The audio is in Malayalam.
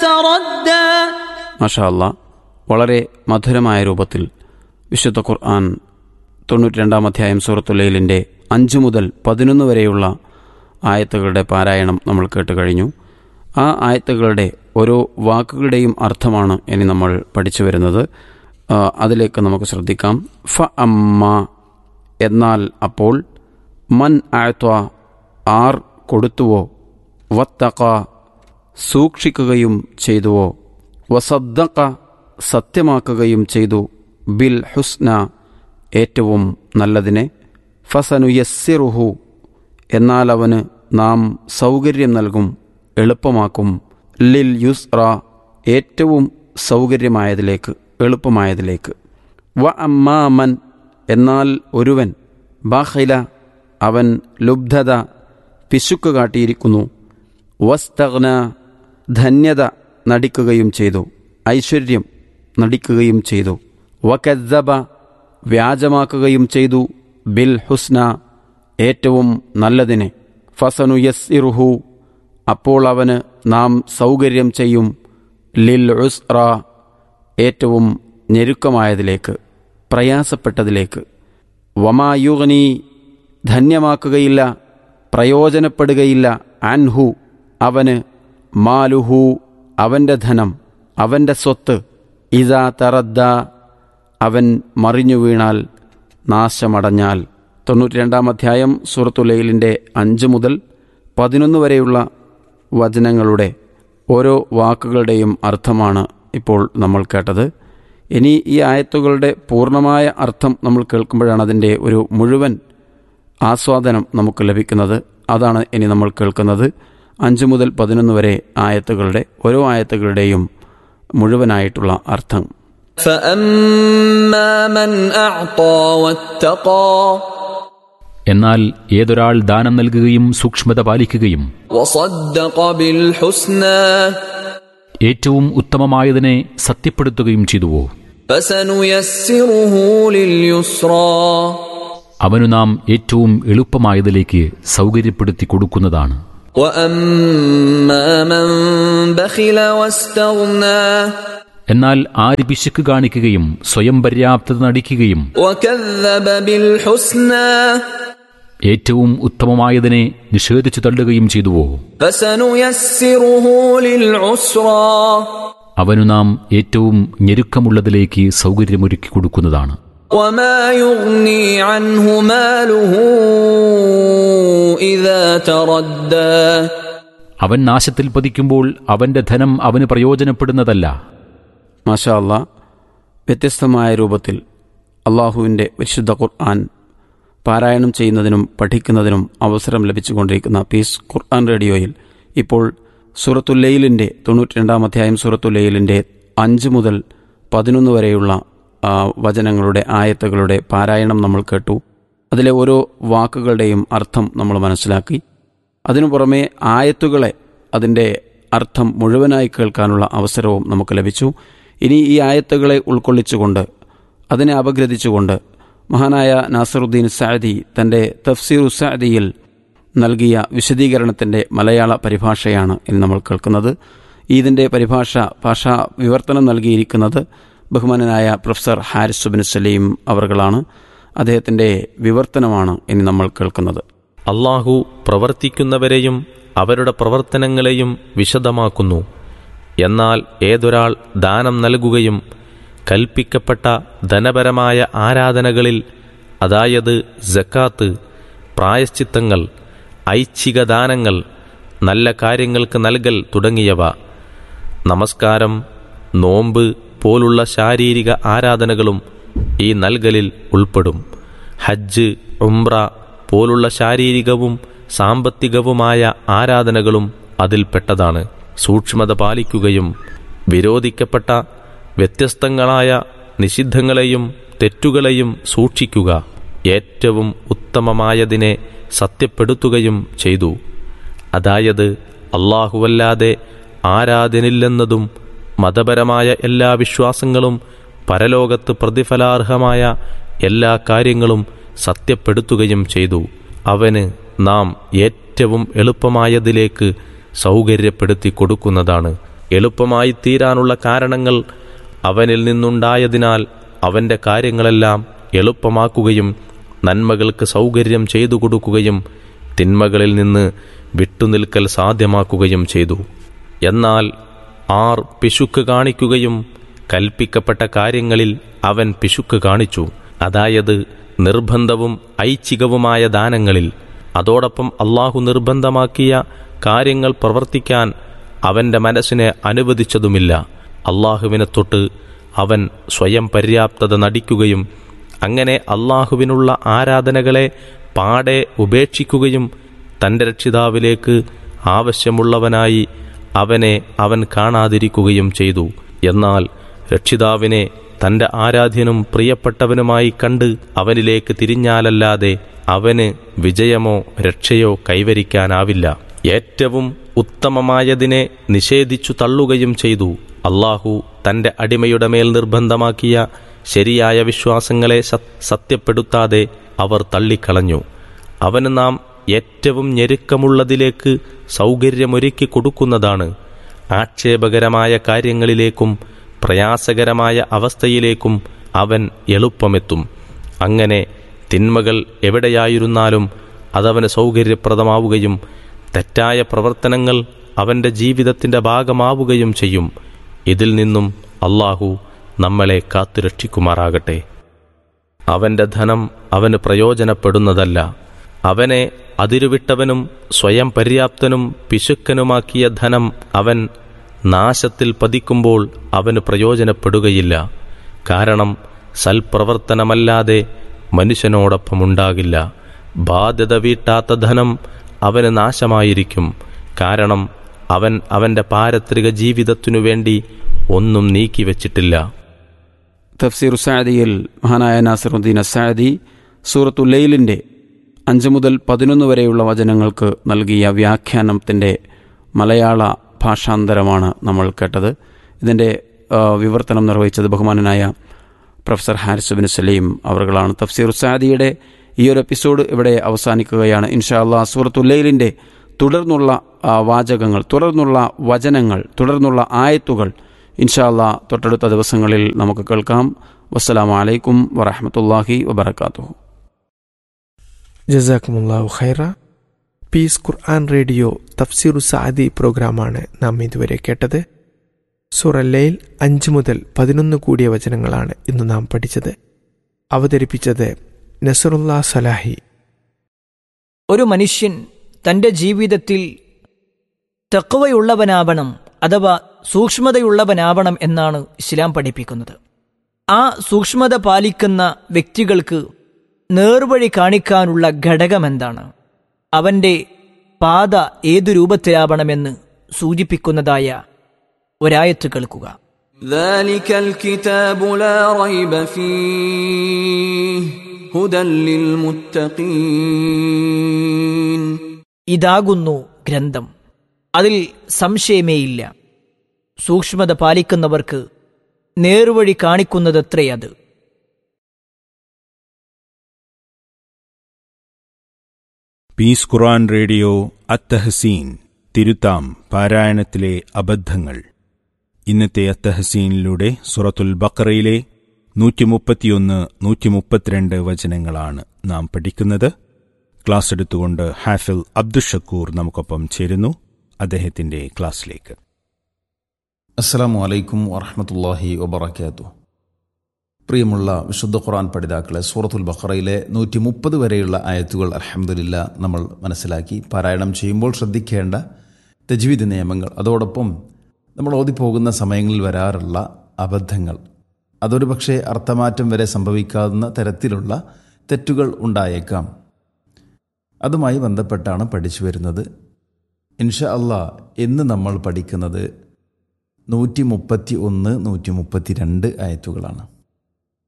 تردى മാഷാ അല്ലാ വളരെ മധുരമായ രൂപത്തിൽ വിശുദ്ധ ഖുർആൻ തൊണ്ണൂറ്റി രണ്ടാം അധ്യായം സൂറത്തുല്ലയിലിൻ്റെ അഞ്ച് മുതൽ പതിനൊന്ന് വരെയുള്ള ആയത്തുകളുടെ പാരായണം നമ്മൾ കേട്ട് കഴിഞ്ഞു ആ ആയത്തുകളുടെ ഓരോ വാക്കുകളുടെയും അർത്ഥമാണ് ഇനി നമ്മൾ പഠിച്ചു വരുന്നത് ആ, അതിലേക്ക് നമുക്ക് ശ്രദ്ധിക്കാം ഫ അമ്മ എന്നാൽ അപ്പോൾ മൻ ആഴ്ത്വ ആർ കൊടുത്തുവോ വത്തക സൂക്ഷിക്കുകയും ചെയ്തുവോ വസദ്ദഖ സത്യമാക്കുകയും ചെയ്തു ബിൽ ഹുസ്ന ഏറ്റവും നല്ലതിനെ ഫസനുയസ്സിറുഹു എന്നാൽ അവന് നാം സൗകര്യം നൽകും എളുപ്പമാക്കും ലിൽ യുസ്റ ഏറ്റവും സൗകര്യമായതിലേക്ക് എളുപ്പമായതിലേക്ക് വ അമ്മാമൻ എന്നാൽ ഒരുവൻ ബാഹില അവൻ ലുബ്ധത പിശുക്ക് കാട്ടിയിരിക്കുന്നു വസ്തഗ്ന ധന്യത നടിക്കുകയും ചെയ്തു ഐശ്വര്യം നടിക്കുകയും ചെയ്തു വക്കദ്ദബ വ്യാജമാക്കുകയും ചെയ്തു ബിൽ ഹുസ്ന ഏറ്റവും നല്ലതിനെ ഫസനുയസ്സിറുഹു അപ്പോൾ അവന് നാം സൗകര്യം ചെയ്യും ലിൽ ഉസ്റ ഏറ്റവും ഞെരുക്കമായതിലേക്ക് പ്രയാസപ്പെട്ടതിലേക്ക് വമായുഗ്നി ധന്യമാക്കുകയില്ല പ്രയോജനപ്പെടുകയില്ല അൻഹു അവന് മാലുഹു അവൻ്റെ ധനം അവൻ്റെ സ്വത്ത് ഇതാ തറദ്ദ അവൻ മറിഞ്ഞു വീണാൽ നാശമടഞ്ഞാൽ തൊണ്ണൂറ്റി രണ്ടാം അധ്യായം സൂറത്തുലയിലിൻ്റെ അഞ്ച് മുതൽ പതിനൊന്ന് വരെയുള്ള വചനങ്ങളുടെ ഓരോ വാക്കുകളുടെയും അർത്ഥമാണ് ഇപ്പോൾ നമ്മൾ കേട്ടത് ഇനി ഈ ആയത്തുകളുടെ പൂർണ്ണമായ അർത്ഥം നമ്മൾ കേൾക്കുമ്പോഴാണ് അതിൻ്റെ ഒരു മുഴുവൻ ആസ്വാദനം നമുക്ക് ലഭിക്കുന്നത് അതാണ് ഇനി നമ്മൾ കേൾക്കുന്നത് അഞ്ച് മുതൽ പതിനൊന്ന് വരെ ആയത്തുകളുടെ ഓരോ ആയത്തുകളുടെയും മുഴുവനായിട്ടുള്ള അർത്ഥം فأما من أعطى واتقى എന്നാൽ ഏതൊരാൾ ദാനം നൽകുകയും സൂക്ഷ്മത പാലിക്കുകയും وصدق بالحسنى ഏറ്റവും ഉത്തമമായതിനെ സത്യപ്പെടുത്തുകയും ചെയ്തുവോ فسنيسره لليسرى അവനു നാം ഏറ്റവും എളുപ്പമായതിലേക്ക് സൗകര്യപ്പെടുത്തി കൊടുക്കുന്നതാണ് وأما من بخل واستغنى എന്നാൽ ആര് പിശുക്ക് കാണിക്കുകയും സ്വയം പര്യാപ്തത നടിക്കുകയും وكذب بالحسنى ഏറ്റവും ഉത്തമമായതിനെ നിഷേധിച്ചു തള്ളുകയും ചെയ്തുവോ فسنيسره للعسرى അവനു നാം ഏറ്റവും ഞെരുക്കമുള്ളതിലേക്ക് സൗകര്യമൊരുക്കി കൊടുക്കുന്നതാണ് وما يغني عنه ماله إذا تردى അവൻ നാശത്തിൽ പതിക്കുമ്പോൾ അവന്റെ ധനം അവന് പ്രയോജനപ്പെടുന്നതല്ല മാഷാ അല്ലാ വ്യത്യസ്തമായ രൂപത്തിൽ അള്ളാഹുവിൻ്റെ വിശുദ്ധ ഖുർആൻ പാരായണം ചെയ്യുന്നതിനും പഠിക്കുന്നതിനും അവസരം ലഭിച്ചുകൊണ്ടിരിക്കുന്ന പീസ് ഖുർആൻ റേഡിയോയിൽ ഇപ്പോൾ സൂറത്തുല്ലയിലിൻ്റെ തൊണ്ണൂറ്റി രണ്ടാം അധ്യായം സൂറത്തുല്ലയിലിൻ്റെ അഞ്ച് മുതൽ പതിനൊന്ന് വരെയുള്ള ആ, വചനങ്ങളുടെ ആയത്തുകളുടെ പാരായണം നമ്മൾ കേട്ടു അതിലെ ഓരോ വാക്കുകളുടെയും അർത്ഥം നമ്മൾ മനസ്സിലാക്കി അതിനു പുറമെ ആയത്തുകളെ അതിൻ്റെ അർത്ഥം മുഴുവനായി കേൾക്കാനുള്ള അവസരവും നമുക്ക് ലഭിച്ചു ഇനി ഈ ആയത്തുകളെ ഉൾക്കൊള്ളിച്ചുകൊണ്ട് അതിനെ അപഗ്രഥിച്ചുകൊണ്ട് മഹാനായ നാസറുദ്ദീൻ സാദി തൻ്റെ തഫ്സീറു സാദിയിൽ നൽകിയ വിശദീകരണത്തിൻ്റെ മലയാള പരിഭാഷയാണ് ഇന്ന് നമ്മൾ കേൾക്കുന്നത് ഇതിൻ്റെ പരിഭാഷ ഭാഷാ വിവർത്തനം നൽകിയിരിക്കുന്നത് ബഹുമാനനായ പ്രൊഫസർ ഹാരിസ് സുബിൻ സലീം അവർകളാണ് അദ്ദേഹത്തിൻ്റെ വിവർത്തനമാണ് ഇനി നമ്മൾ കേൾക്കുന്നത് അള്ളാഹു പ്രവർത്തിക്കുന്നവരെയും അവരുടെ പ്രവർത്തനങ്ങളെയും വിശദമാക്കുന്നു എന്നാൽ ഏതൊരാൾ ദാനം നൽകുകയും കൽപ്പിക്കപ്പെട്ട ധനപരമായ ആരാധനകളിൽ അതായത് ജക്കാത്ത് പ്രായശ്ചിത്തങ്ങൾ ഐച്ഛിക ദാനങ്ങൾ നല്ല കാര്യങ്ങൾക്ക് നൽകൽ തുടങ്ങിയവ നമസ്കാരം നോമ്പ് പോലുള്ള ശാരീരിക ആരാധനകളും ഈ നൽകലിൽ ഉൾപ്പെടും ഹജ്ജ് ഉംറ പോലുള്ള ശാരീരികവും സാമ്പത്തികവുമായ ആരാധനകളും അതിൽപ്പെട്ടതാണ് സൂക്ഷ്മത പാലിക്കുകയും വിരോധിക്കപ്പെട്ട വ്യത്യസ്തങ്ങളായ നിഷിദ്ധങ്ങളെയും തെറ്റുകളെയും സൂക്ഷിക്കുക ഏറ്റവും ഉത്തമമായതിനെ സത്യപ്പെടുത്തുകയും ചെയ്തു അതായത് അള്ളാഹുവല്ലാതെ ആരാധനില്ലെന്നതും മതപരമായ എല്ലാ വിശ്വാസങ്ങളും പരലോകത്ത് പ്രതിഫലാർഹമായ എല്ലാ കാര്യങ്ങളും സത്യപ്പെടുത്തുകയും ചെയ്തു അവന് നാം ഏറ്റവും എളുപ്പമായതിലേക്ക് സൗകര്യപ്പെടുത്തി കൊടുക്കുന്നതാണ് എളുപ്പമായി തീരാനുള്ള കാരണങ്ങൾ അവനിൽ നിന്നുണ്ടായതിനാൽ അവന്റെ കാര്യങ്ങളെല്ലാം എളുപ്പമാക്കുകയും നന്മകൾക്ക് സൗകര്യം ചെയ്തു കൊടുക്കുകയും തിന്മകളിൽ നിന്ന് വിട്ടുനിൽക്കൽ സാധ്യമാക്കുകയും ചെയ്തു എന്നാൽ ആർ പിശുക്ക് കാണിക്കുകയും കൽപ്പിക്കപ്പെട്ട കാര്യങ്ങളിൽ അവൻ പിശുക്ക് കാണിച്ചു അതായത് നിർബന്ധവും ഐച്ഛികവുമായ ദാനങ്ങളിൽ അതോടൊപ്പം അള്ളാഹു നിർബന്ധമാക്കിയ കാര്യങ്ങൾ പ്രവർത്തിക്കാൻ അവന്റെ മനസ്സിനെ അനുവദിച്ചതുമില്ല അള്ളാഹുവിനെ തൊട്ട് അവൻ സ്വയം പര്യാപ്തത നടിക്കുകയും അങ്ങനെ അള്ളാഹുവിനുള്ള ആരാധനകളെ പാടെ ഉപേക്ഷിക്കുകയും തന്റെ രക്ഷിതാവിലേക്ക് ആവശ്യമുള്ളവനായി അവനെ അവൻ കാണാതിരിക്കുകയും ചെയ്തു എന്നാൽ രക്ഷിതാവിനെ തന്റെ ആരാധ്യനും പ്രിയപ്പെട്ടവനുമായി കണ്ട് അവനിലേക്ക് തിരിഞ്ഞാലല്ലാതെ അവന് വിജയമോ രക്ഷയോ കൈവരിക്കാനാവില്ല ഏറ്റവും ഉത്തമമായതിനെ നിഷേധിച്ചു തള്ളുകയും ചെയ്തു അള്ളാഹു തന്റെ അടിമയുടെ മേൽ നിർബന്ധമാക്കിയ ശരിയായ വിശ്വാസങ്ങളെ സത്യപ്പെടുത്താതെ അവർ തള്ളിക്കളഞ്ഞു അവന് നാം ഏറ്റവും ഞെരുക്കമുള്ളതിലേക്ക് സൗകര്യമൊരുക്കി കൊടുക്കുന്നതാണ് ആക്ഷേപകരമായ കാര്യങ്ങളിലേക്കും പ്രയാസകരമായ അവസ്ഥയിലേക്കും അവൻ എളുപ്പമെത്തും അങ്ങനെ തിന്മകൾ എവിടെയായിരുന്നാലും അതവന് സൗകര്യപ്രദമാവുകയും തെറ്റായ പ്രവർത്തനങ്ങൾ അവന്റെ ജീവിതത്തിന്റെ ഭാഗമാവുകയും ചെയ്യും ഇതിൽ നിന്നും അള്ളാഹു നമ്മളെ കാത്തുരക്ഷിക്കുമാറാകട്ടെ അവന്റെ ധനം അവന് പ്രയോജനപ്പെടുന്നതല്ല അവനെ അതിരുവിട്ടവനും സ്വയം പര്യാപ്തനും പിശുക്കനുമാക്കിയ ധനം അവൻ നാശത്തിൽ പതിക്കുമ്പോൾ അവന് പ്രയോജനപ്പെടുകയില്ല കാരണം സൽപ്രവർത്തനമല്ലാതെ മനുഷ്യനോടൊപ്പമുണ്ടാകില്ല ബാധ്യത വീട്ടാത്ത ധനം അവന് നാശമായിരിക്കും കാരണം അവൻ അവന്റെ പാരത്രിക ജീവിതത്തിനു വേണ്ടി ഒന്നും നീക്കിവച്ചിട്ടില്ല തഫ്സീർ സാദിയിൽ മഹാനായ നാസിറുദ്ദീൻ അസാദി സൂറത്തുല്ലയിലിൻ്റെ അഞ്ച് മുതൽ പതിനൊന്ന് വരെയുള്ള വചനങ്ങൾക്ക് നൽകിയ വ്യാഖ്യാനത്തിൻ്റെ മലയാള ഭാഷാന്തരമാണ് നമ്മൾ കേട്ടത് ഇതിൻ്റെ വിവർത്തനം നിർവഹിച്ചത് ബഹുമാനനായ പ്രൊഫസർ ഹാരിസ് ബിൻ സലീം അവറുകളാണ് തഫ്സീർ സാദിയുടെ ഈ ഒരു എപ്പിസോഡ് ഇവിടെ അവസാനിക്കുകയാണ് ഇൻഷാ അള്ളാ സൂറത്തുല്ലയിലിൻ്റെ തുടർന്നുള്ള വാചകങ്ങൾ തുടർന്നുള്ള വചനങ്ങൾ തുടർന്നുള്ള ആയത്തുകൾ ഇൻഷാ അള്ളാ തൊട്ടടുത്ത ദിവസങ്ങളിൽ നമുക്ക് കേൾക്കാം വസ്സലാമലൈക്കും വറഹമത്തല്ലാഹി വബർക്കാത്തു ജസാക്കുമുല്ലാഹു ഖൈറ പീസ് ഖുർആൻ റേഡിയോ തഫ്സീറു സാദി പ്രോഗ്രാമാണ് നാം ഇതുവരെ കേട്ടത് സുറല്ലയിൽ അഞ്ച് മുതൽ പതിനൊന്ന് കൂടിയ വചനങ്ങളാണ് ഇന്ന് നാം പഠിച്ചത് അവതരിപ്പിച്ചത് നസറുല്ലാ സലാഹി ഒരു മനുഷ്യൻ തന്റെ ജീവിതത്തിൽ തെക്കുവയുള്ളവനാവണം അഥവാ സൂക്ഷ്മതയുള്ളവനാവണം എന്നാണ് ഇസ്ലാം പഠിപ്പിക്കുന്നത് ആ സൂക്ഷ്മത പാലിക്കുന്ന വ്യക്തികൾക്ക് നേർവഴി കാണിക്കാനുള്ള ഘടകമെന്താണ് അവന്റെ പാത ഏതു രൂപത്തിലാവണമെന്ന് സൂചിപ്പിക്കുന്നതായ ഒരായത്ത് കേൾക്കുക ذلك الكتاب لا ريب فيه هدى للمتقين ഇതാകുന്നു ഗ്രന്ഥം അതിൽ സംശയമേയില്ല സൂക്ഷ്മത പാലിക്കുന്നവർക്ക് നേർവഴി കാണിക്കുന്നതത്രേ അത് പീസ് ഖുറാൻ റേഡിയോ അത്തഹസീൻ തിരുത്താം പാരായണത്തിലെ അബദ്ധങ്ങൾ ഇന്നത്തെ അത്തഹസീനിലൂടെ സുറത്തുൽ ബക്കറയിലെ നൂറ്റി മുപ്പത്തിയൊന്ന് നൂറ്റി മുപ്പത്തിരണ്ട് വചനങ്ങളാണ് നാം പഠിക്കുന്നത് ക്ലാസ് എടുത്തുകൊണ്ട് ഹാഫിൽ അബ്ദുഷക്കൂർ നമുക്കൊപ്പം ചേരുന്നു അദ്ദേഹത്തിന്റെ ക്ലാസ്സിലേക്ക് അസ്സലാമു അലൈക്കും വറഹമത്തല്ലാഹി വബർക്കാത്തു പ്രിയമുള്ള വിശുദ്ധ ഖുർആൻ പഠിതാക്കളെ സൂറത്തുൽ ബഖറയിലെ നൂറ്റി മുപ്പത് വരെയുള്ള ആയത്തുകൾ അലഹമുല്ല നമ്മൾ മനസ്സിലാക്കി പാരായണം ചെയ്യുമ്പോൾ ശ്രദ്ധിക്കേണ്ട തജ്വീദ് നിയമങ്ങൾ അതോടൊപ്പം നമ്മൾ ഓതിപ്പോകുന്ന സമയങ്ങളിൽ വരാറുള്ള അബദ്ധങ്ങൾ അതൊരു പക്ഷേ അർത്ഥമാറ്റം വരെ സംഭവിക്കാവുന്ന തരത്തിലുള്ള തെറ്റുകൾ ഉണ്ടായേക്കാം അതുമായി ബന്ധപ്പെട്ടാണ് പഠിച്ചു വരുന്നത് ഇൻഷാ അള്ളാ ഇന്ന് നമ്മൾ പഠിക്കുന്നത് നൂറ്റി മുപ്പത്തി ഒന്ന് നൂറ്റി മുപ്പത്തി രണ്ട് ആയത്തുകളാണ്